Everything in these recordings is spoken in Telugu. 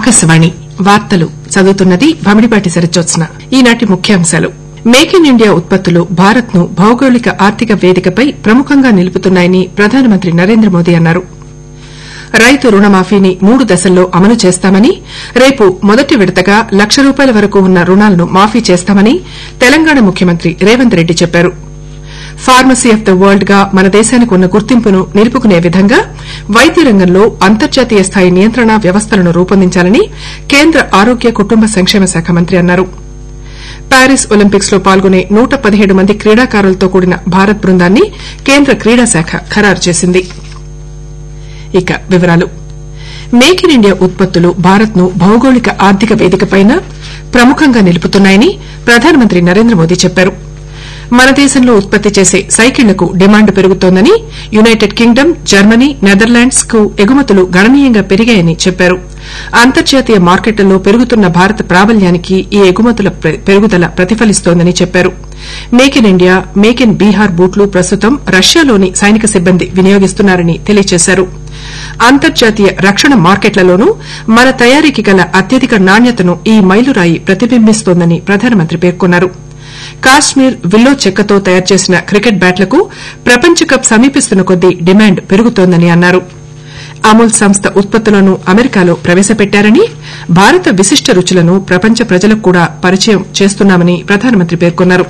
ఆకాశవాణి వార్తలు చదువుతున్నది భమిడిపాటి సరజ్జోత్స్న ఈనాటి ముఖ్యాంశాలు మేక్ ఇన్ ఇండియా ఉత్పత్తులు భారత్ ను భౌగోళిక ఆర్థిక వేదికపై ప్రముఖంగా నిలుపుతున్నాయని ప్రధానమంత్రి నరేంద్ర మోదీ అన్నారు రైతు రుణమాఫీని మూడు దశల్లో అమలు చేస్తామని రేపు మొదటి విడతగా లక్ష రూపాయల వరకు ఉన్న రుణాలను మాఫీ చేస్తామని తెలంగాణ ముఖ్యమంత్రి రేవంత్ రెడ్డి చెప్పారు ఫార్మసీ ఆఫ్ ద వరల్డ్ గా మన దేశానికి ఉన్న గుర్తింపును నిలుపుకునే విధంగా వైద్య రంగంలో అంతర్జాతీయ స్థాయి నియంత్రణ వ్యవస్థలను రూపొందించాలని కేంద్ర ఆరోగ్య కుటుంబ సంక్షేమ శాఖ మంత్రి అన్నారు ప్యారిస్ ఒలింపిక్స్ లో పాల్గొనే నూట పదిహేడు మంది క్రీడాకారులతో కూడిన భారత్ బృందాన్ని కేంద్ర క్రీడా శాఖ ఖరారు చేసింది ఇక వివరాలు మేక్ ఇన్ ఇండియా ఉత్పత్తులు భారత్ ను భౌగోళిక ఆర్థిక వేదికపై ప్రముఖంగా నిలుపుతున్నాయని ప్రధానమంత్రి నరేంద్ర మోదీ చెప్పారు మన దేశంలో ఉత్పత్తి చేసే సైకిళ్లకు డిమాండ్ పెరుగుతోందని యునైటెడ్ కింగ్డమ్ జర్మనీ నెదర్లాండ్స్ కు ఎగుమతులు గణనీయంగా పెరిగాయని చెప్పారు అంతర్జాతీయ మార్కెట్లలో పెరుగుతున్న భారత ప్రాబల్యానికి ఈ ఎగుమతుల పెరుగుదల ప్రతిఫలిస్తోందని చెప్పారు make in India make in Bihar బూట్లు ప్రస్తుతం రష్యాలోని సైనిక సిబ్బంది వినియోగిస్తున్నారని తెలియజేశారు అంతర్జాతీయ రక్షణ మార్కెట్లలోనూ మన తయారీకి గల అత్యధిక నాణ్యతను ఈ మైలురాయి ప్రతిబింబిస్తోందని ప్రధానమంత్రి పేర్కొన్నారు కాశ్మీర్ విల్లో చెక్కతో తయారు చేసిన క్రికెట్ బ్యాట్లకు ప్రపంచ కప్ సమీపిస్తున్న కొద్దీ డిమాండ్ పెరుగుతోందని అన్నారు అమూల్ సంస్థ ఉత్పత్తులను అమెరికాలో ప్రవేశపెట్టారని భారత విశిష్ట రుచులను ప్రపంచ ప్రజలకు కూడా పరిచయం చేస్తున్నామని ప్రధానమంత్రి పేర్కొన్నారు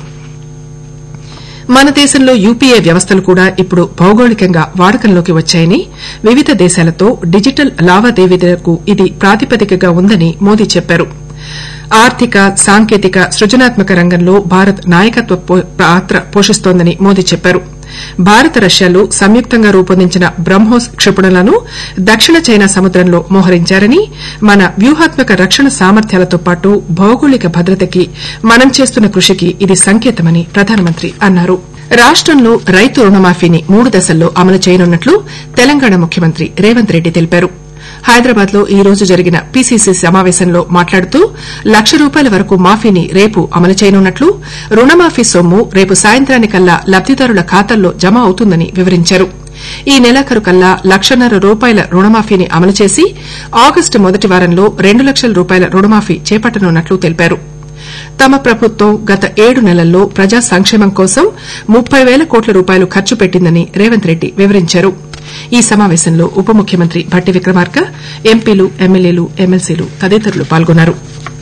మన దేశంలో యూపీఐ వ్యవస్థలు కూడా ఇప్పుడు భౌగోళికంగా వాడకంలోకి వచ్చాయని వివిధ దేశాలతో డిజిటల్ లావాదేవీలకు ఇది ప్రాతిపదికగా ఉందని మోదీ చెప్పారు ఆర్థిక సాంకేతిక సృజనాత్మక రంగంలో భారత్ నాయకత్వ పాత్ర పోషిస్తోందని మోదీ చెప్పారు భారత్ రష్యాలు సంయుక్తంగా రూపొందించిన బ్రహ్మోస్ క్షిపణులను దక్షిణ చైనా సముద్రంలో మోహరించారని మన వ్యూహాత్మక రక్షణ సామర్థ్యాలతో పాటు భౌగోళిక భద్రతకి మనం చేస్తున్న కృషికి ఇది సంకేతమని ప్రధానమంత్రి అన్నారు రాష్టంలో రైతు రుణమాఫీని మూడు దశల్లో అమలు చేయనున్నట్లు తెలంగాణ ముఖ్యమంత్రి రేవంత్ రెడ్డి తెలిపారు హైదరాబాద్ లో ఈ రోజు జరిగిన పీసీసీ సమావేశంలో మాట్లాడుతూ లక్ష రూపాయల వరకు మాఫీని రేపు అమలు చేయనున్నట్లు రుణమాఫీ సొమ్ము రేపు సాయంత్రానికల్లా లబ్దిదారుల ఖాతాల్లో జమ అవుతుందని వివరించారు ఈ నెలాఖరు కల్లా లక్షన్నర రూపాయల రుణమాఫీని అమలు చేసి ఆగస్టు మొదటి వారంలో రెండు లక్షల రూపాయల రుణమాఫీ చేపట్టనున్నట్లు తెలిపారు తమ ప్రభుత్వం గత ఏడు నెలల్లో ప్రజా సంక్షేమం కోసం ముప్పై పేల కోట్ల రూపాయలు ఖర్చు పెట్టిందని రేవంత్ రెడ్డి వివరించారు ఈ సమావేశంలో ఉప ముఖ్యమంత్రి భట్టి విక్రమార్క ఎంపీలు ఎమ్మెల్యేలు ఎమ్మెల్సీలు తదితరులు పాల్గొన్నారు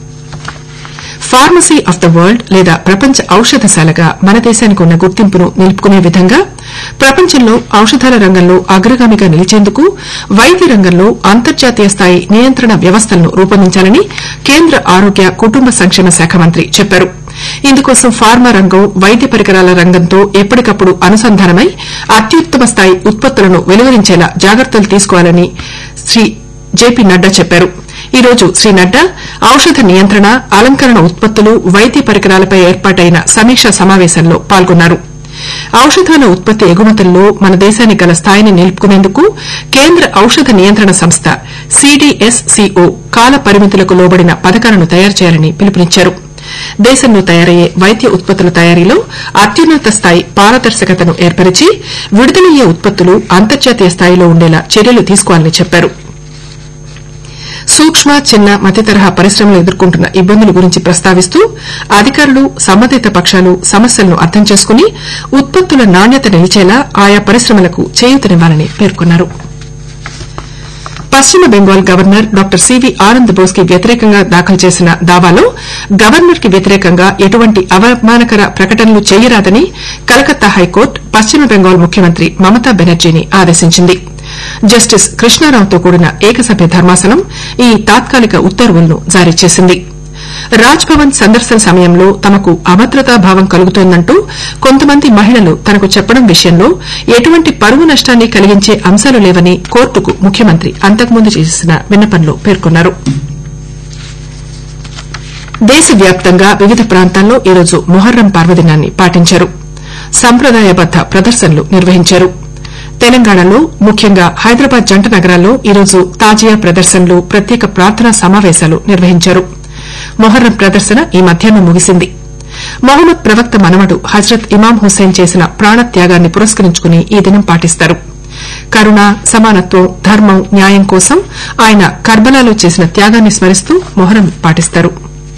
ఫార్మసీ ఆఫ్ ద వరల్డ్ లేదా ప్రపంచ ఔషధశాలగా మన దేశానికి ఉన్న గుర్తింపును నిలుపుకునే విధంగా ప్రపంచంలో ఔషధాల రంగంలో అగ్రగామిగా నిలిచేందుకు వైద్య రంగంలో అంతర్జాతీయ స్థాయి నియంత్రణ వ్యవస్థలను రూపొందించాలని కేంద్ర ఆరోగ్య కుటుంబ సంక్షేమ శాఖ మంత్రి చెప్పారు ఇందుకోసం ఫార్మా రంగం వైద్య పరికరాల రంగంతో ఎప్పటికప్పుడు అనుసంధానమై అత్యుత్తమ స్థాయి ఉత్పత్తులను వెలువరించేలా జాగ్రత్తలు తీసుకోవాలని శ్రీ జేపీ నడ్డా చెప్పారు ఈ రోజు శ్రీ నడ్డా ఔషధ నియంత్రణ అలంకరణ ఉత్పత్తులు వైద్య పరికరాలపై ఏర్పాటైన సమీక్షా సమావేశంలో పాల్గొన్నారు ఔషధాల ఉత్పత్తి ఎగుమతుల్లో మన దేశానికి గల స్థాయిని నిలుపుకునేందుకు కేంద్ర ఔషధ నియంత్రణ సంస్థ సీడీఎస్సీఓ కాల పరిమితులకు లోబడిన పథకాలను తయారు చేయాలని పిలుపునిచ్చారు దేశంలో తయారయ్యే వైద్య ఉత్పత్తుల తయారీలో అత్యున్నత స్థాయి పారదర్శకతను ఏర్పరిచి విడుదలయ్యే ఉత్పత్తులు అంతర్జాతీయ స్థాయిలో ఉండేలా చర్యలు తీసుకోవాలని చెప్పారు సూక్ష్మ చిన్న మధ్య తరహా పరిశ్రమలు ఎదుర్కొంటున్న ఇబ్బందుల గురించి ప్రస్తావిస్తూ అధికారులు సంబంధిత పక్షాలు సమస్యలను అర్థం చేసుకుని ఉత్పత్తుల నాణ్యత నిలిచేలా ఆయా పరిశ్రమలకు చేయూతనివ్వాలని పేర్కొన్నారు పశ్చిమ Bengal governor doctor CV Anand Bose కి వ్యతిరేకంగా దాఖలు చేసిన దావాలో గవర్నర్ కి వ్యతిరేకంగా ఎటువంటి అవమానకర ప్రకటనలు చేయరాదని కలకత్తా హైకోర్టు పశ్చిమ బెంగాల్ ముఖ్యమంత్రి మమతా బెనర్జీని ఆదేశించింది జస్టిస్ కృష్ణారావుతో కూడిన ఏకసభ్య ధర్మాసనం ఈ తాత్కాలిక ఉత్తర్వులను జారీ చేసింది రాజ్ భవన్ సందర్శన సమయంలో తమకు అభద్రతా భావం కలుగుతోందంటూ కొంతమంది మహిళలు తనకు చెప్పడం విషయంలో ఎటువంటి పరువు నష్టాన్ని కలిగించే అంశాలు లేవని కోర్టుకు ముఖ్యమంత్రి అంతకుముందు చేసిన విన్నపంలో పేర్కొన్నారు దేశవ్యాప్తంగా వివిధ ప్రాంతాల్లో ఈరోజు మొహర్రం పర్వదినాన్ని పాటించారు సంప్రదాయబద్ద ప్రదర్శనలు నిర్వహించారు తెలంగాణలో ముఖ్యంగా హైదరాబాద్ జంట నగరాల్లో ఈరోజు తాజియా ప్రదర్శనలు ప్రత్యేక ప్రార్థనా సమావేశాలు నిర్వహించారు మొహర్రం ప్రదర్శన ఈ మధ్యాహ్నం ముగిసింది మొహమ్మద్ ప్రవక్త మనవడు హజ్రత్ ఇమాం హుస్సేన్ చేసిన ప్రాణత్యాగాన్ని పురస్కరించుకుని ఈ దినం పాటిస్తారు కరుణ సమానత్వం ధర్మం న్యాయం కోసం ఆయన కర్బలాలో చేసిన త్యాగాన్ని స్మరిస్తూ మొహరం పాటిస్తారు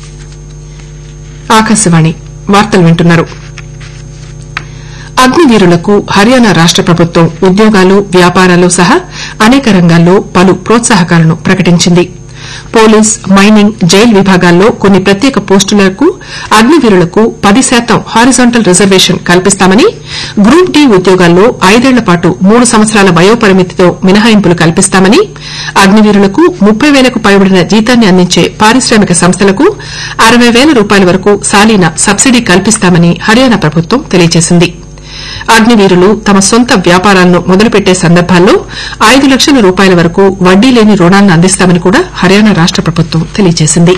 ఆకాశవాణి వార్తలు వింటున్నారు అగ్నివీరులకు హర్యానా రాష్ట ప్రభుత్వం ఉద్యోగాలు వ్యాపారాలు సహా అనేక రంగాల్లో పలు ప్రోత్సాహకాలను ప్రకటించింది పోలీస్ మైనింగ్ జైల్ విభాగాల్లో కొన్ని ప్రత్యేక పోస్టులకు అగ్నివీరులకు పది శాతం హారిజాంటల్ రిజర్వేషన్ కల్పిస్తామని గ్రూప్ డి ఉద్యోగాల్లో ఐదేళ్ల పాటు మూడు సంవత్సరాల వయోపరిమితితో మినహాయింపులు కల్పిస్తామని అగ్నివీరులకు ముప్పై వేలకు పైబడిన జీతాన్ని అందించే పారిశ్రామిక సంస్థలకు అరవై వేల రూపాయల వరకు సాలీన సబ్సిడీ కల్పిస్తామని హర్యానా ప్రభుత్వం తెలియజేసింది అగ్నివీరులు తమ సొంత వ్యాపారాలను మొదలుపెట్టే సందర్భాల్లో ఐదు లక్షల రూపాయల వరకు వడ్డీ లేని రుణాలను అందిస్తామని కూడా హర్యానా రాష్ట ప్రభుత్వం తెలియజేసింది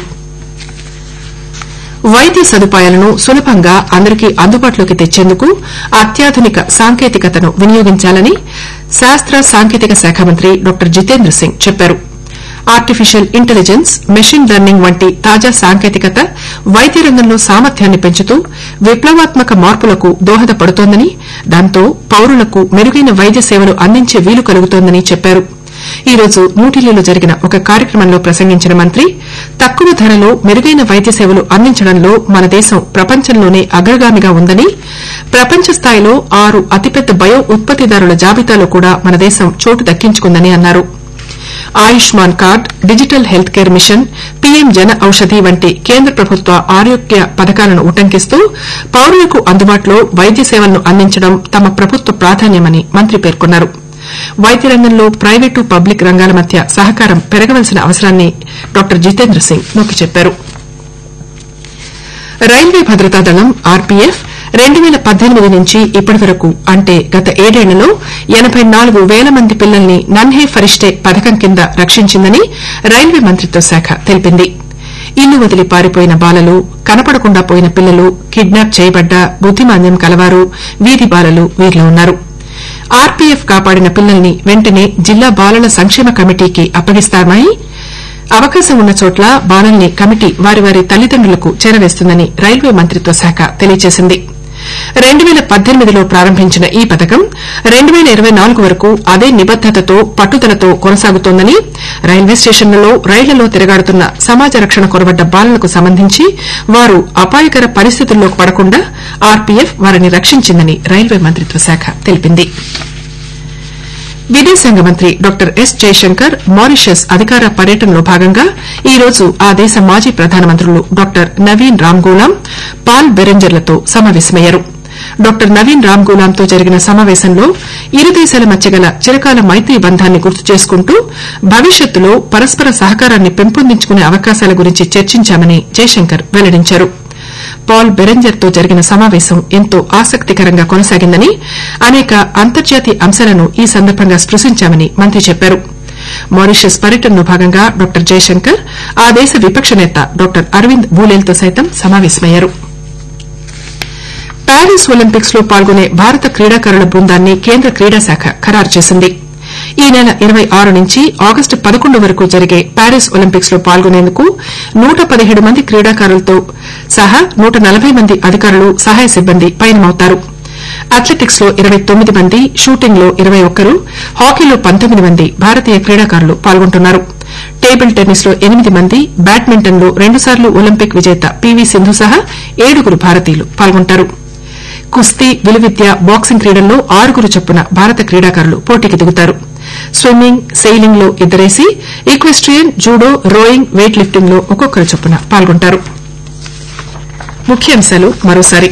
వైద్య సదుపాయాలను సులభంగా అందరికీ అందుబాటులోకి తెచ్చేందుకు అత్యాధునిక సాంకేతికతను వినియోగించాలని శాస్త్ర సాంకేతిక శాఖ మంత్రి డాక్టర్ జితేంద్ర సింగ్ చెప్పారు ఆర్టిఫిషియల్ ఇంటెలిజెన్స్ మెషిన్ లెర్నింగ్ వంటి తాజా సాంకేతికత వైద్య రంగంలో సామర్థ్యాన్ని పెంచుతూ విప్లవాత్మక మార్పులకు దోహదపడుతోందని దాంతో పౌరులకు మెరుగైన వైద్య సేవలు అందించే వీలు కలుగుతోందని చెప్పారు ఈ రోజు న్యూఢిల్లీలో జరిగిన ఒక కార్యక్రమంలో ప్రసంగించిన మంత్రి తక్కువ ధరలో మెరుగైన వైద్య సేవలు అందించడంలో మన దేశం ప్రపంచంలోనే అగ్రగామిగా ఉందని ప్రపంచ స్థాయిలో ఆరు అతిపెద్ద బయో ఉత్పత్తిదారుల జాబితాలో కూడా మన దేశం చోటు దక్కించుకుందని అన్నారు Ayushman card digital health care mission PM Jan Aushadhi వంటి కేంద్ర ప్రభుత్వ ఆరోగ్య పథకాలను ఉటంకిస్తూ పౌరులకు అందుబాటులో వైద్య సేవలను అందించడం తమ ప్రభుత్వ ప్రాధాన్యమని మంత్రి పేర్కొన్నారు వైద్య రంగంలో ప్రైవేటు పబ్లిక్ రంగాల మధ్య సహకారం పెరగవలసిన అవసరాన్ని డాక్టర్ జితేంద్ర సింగ్ నొక్కి చెప్పారు రైల్వే భద్రతా దళం ఆర్పీఎఫ్ రెండు పేల పద్దెనిమిది నుంచి ఇప్పటి వరకు అంటే గత ఏడేళ్లలో ఎనబై నాలుగు పేల మంది పిల్లల్ని నన్హే ఫరిష్టే పథకం కింద రక్షించిందని రైల్వే మంత్రిత్వ శాఖ తెలిపింది ఇల్లు వదిలి పారిపోయిన బాలలు కనపడకుండా పోయిన పిల్లలు కిడ్నాప్ చేయబడ్డ బుద్దిమాంద్యం కలవారు వీధి బాలలు వీరిలో ఉన్నారు ఆర్పీఎఫ్ కాపాడిన పిల్లల్ని వెంటనే జిల్లా బాలల సంక్షేమ కమిటీకి అప్పగిస్తామని అవకాశం ఉన్న చోట్ల బాలల్ని కమిటీ వారి వారి తల్లిదండ్రులకు చేరవేస్తుందని రైల్వే మంత్రిత్వ శాఖ తెలియజేసింది రెండు పేల పద్దెనిమిదిలో ప్రారంభించిన ఈ పథకం రెండు పేల ఇరవై నాలుగు వరకు అదే నిబద్దతతో పట్టుదలతో కొనసాగుతోందని రైల్వే స్టేషన్లలో రైళ్లలో తిరగాడుతున్న సమాజ రక్షణ కొరబడ్డ బాలలకు సంబంధించి వారు అపాయకర పరిస్థితుల్లోకి పడకుండా ఆర్పీఎఫ్ వారిని రక్షించిందని రైల్వే మంత్రిత్వ శాఖ తెలిపింది విదేశాంగ మంత్రి డాక్టర్ ఎస్ జయశంకర్ మారిషస్ అధికార పర్యటనలో భాగంగా ఈ రోజు ఆ దేశ మాజీ ప్రధానమంత్రులు డాక్టర్ నవీన్ రామ్గూలాం పాల్ బెరెంజర్లతో సమావేశమయ్యారు డాక్టర్ నవీన్ రామ్గూలాంతో జరిగిన సమావేశంలో ఇరు దేశాల మధ్య గల చిరకాల మైత్రీ బంధాన్ని గుర్తు చేసుకుంటూ భవిష్యత్తులో పరస్పర సహకారాన్ని పెంపొందించుకునే అవకాశాల గురించి చర్చించామని జయశంకర్ వెల్లడించారు పాల్ బెరెంజర్ తో జరిగిన సమావేశం ఎంతో ఆసక్తికరంగా కొనసాగిందని అనేక అంతర్జాతీయ అంశాలను ఈ సందర్భంగా స్పృశించామని మంత్రి చెప్పారు మారిషస్ పర్యటనలో భాగంగా డాక్టర్ జయశంకర్ ఆ దేశ విపక్ష నేత డాక్టర్ అరవింద్ బూలేల్తో సైతం సమావేశమయ్యారు ప్యారిస్ ఒలింపిక్స్ లో పాల్గొనే భారత క్రీడాకారుల బృందాన్ని కేంద్ర క్రీడా శాఖ ఖరారు చేసింది ఈ నెల ఇరవై ఆరు నుంచి ఆగస్టు పదకొండు వరకు జరిగే ప్యారిస్ ఒలింపిక్స్ లో పాల్గొనేందుకు నూట పదిహేడు మంది క్రీడాకారులతో సహా నూట నలబై మంది అధికారులు సహాయ సిబ్బంది పయనమవుతారు అథ్లెటిక్స్ లో ఇరవై తొమ్మిది మంది షూటింగ్ లో ఇరవై ఒక్కరు హాకీలో పంతొమ్మిది మంది భారతీయ క్రీడాకారులు పాల్గొంటున్నారు టేబుల్ టెన్నిస్ లో ఎనిమిది మంది బ్యాడ్మింటన్ లో రెండుసార్లు ఒలింపిక్ విజేత పీవీ సింధు సహా ఏడుగురు భారతీయులు పాల్గొంటారు కుస్తీ విలువిద్య బాక్సింగ్ క్రీడల్లో ఆరుగురు చొప్పున భారత క్రీడాకారులు పోటీకి దిగుతారు స్విమ్మింగ్ సెయిలింగ్ లో ఇద్దరేసి equestrian judo rowing weightlifting లో ఒక్కొక్కరు చొప్పున పాల్గొంటారు ముఖ్యాంశాలు మరోసారి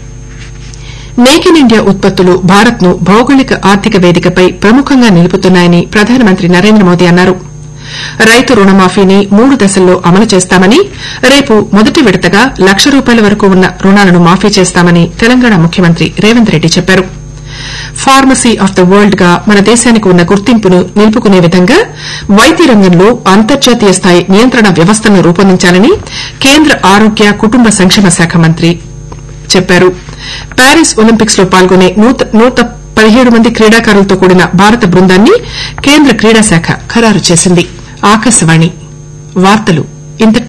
మేక్ ఇన్ ఇండియా ఉత్పత్తులు భారత్ ను భౌగోళిక ఆర్థిక వేదికపై ప్రముఖంగా నిలుపుతున్నాయని ప్రధానమంత్రి నరేంద్ర మోదీ అన్నారు రైతు రుణమాఫీని మూడు దశల్లో అమలు చేస్తామని రేపు మొదటి విడతగా లక్ష రూపాయల వరకు ఉన్న రుణాలను మాఫీ చేస్తామని తెలంగాణ ముఖ్యమంత్రి రేవంత్ రెడ్డి చెప్పారు ఫార్మసీ ఆఫ్ ద వరల్డ్ గా మన దేశానికి ఉన్న గుర్తింపును నిలుపుకునే విధంగా వైద్య రంగంలో అంతర్జాతీయ స్థాయి నియంత్రణ వ్యవస్థను రూపొందించాలని కేంద్ర ఆరోగ్య కుటుంబ సంక్షేమ శాఖ మంత్రి చెప్పారు ప్యారిస్ ఒలింపిక్స్ లో పాల్గొనే నూట పదిహేడు మంది క్రీడాకారులతో కూడిన భారత బృందాన్ని కేంద్ర క్రీడా శాఖ ఖరారు చేసింది ఆకాశవాణి వార్తలు ఇంత